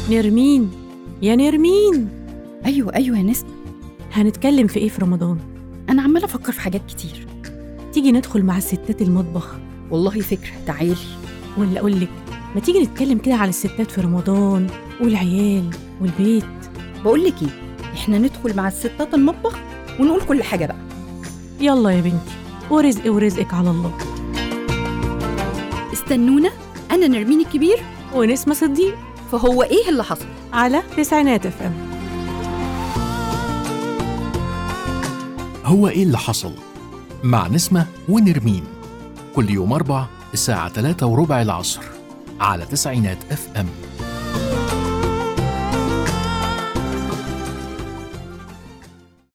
نرمين يا نرمين ايوه ايوه يا نسمة هنتكلم في ايه في رمضان انا عمالة افكر في حاجات كتير تيجي ندخل مع الستات المطبخ والله فكرة تعالي ولا اقول لك ما تيجي نتكلم كده على الستات في رمضان والعيال والبيت بقول لك ايه احنا ندخل مع الستات المطبخ ونقول كل حاجة بقى يلا يا بنتي ورزقي ورزقك على الله استنونا انا نرمين الكبير ونسمة صديق فهو ايه اللي حصل على تسعينات اف ام هو إيه اللي حصل؟ مع نسمة ونرمين كل يوم أربع الساعة 3 وربع العصر على تسعينات اف ام